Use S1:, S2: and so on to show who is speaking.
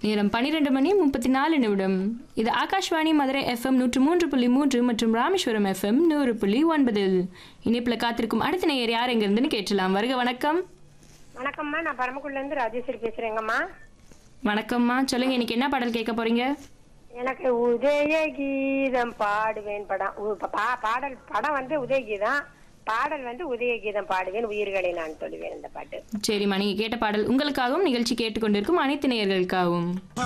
S1: நேரம் பன்னிரெண்டு மணி முப்பத்தி நாலு நிமிடம் இது ஆகாஷ்வாணி மதுரை எஃப்எம் நூற்று மூன்று புள்ளி மூன்று மற்றும் ராமேஸ்வரம் எஃப்எம் நூறு புள்ளி ஒன்பதில் இணைப்பில் காத்திருக்கும் அடுத்த நேயர் யார் எங்கிருந்துன்னு கேட்டலாம் வருக வணக்கம்
S2: வணக்கம்மா நான் பரமக்குடில இருந்து ராஜேஸ்வரி பேசுறேங்கம்மா
S1: வணக்கம்மா சொல்லுங்க இன்னைக்கு என்ன பாடல் கேட்க போறீங்க
S2: எனக்கு உதய கீதம் பாடுவேன் படம் உ- பா- பா- பாடல் படம் வந்து உதய கீதம் பாடல் வந்து உதய கீதம் பாடுவேன் உயிர்களை நான் சொல்லுவேன் இந்த பாட்டு
S1: சரிம்மா நீங்க கேட்ட பாடல் உங்களுக்காகவும் நிகழ்ச்சி கேட்டுக்கொண்டிருக்கும் அனைத்து நேயர்களுக்காகவும்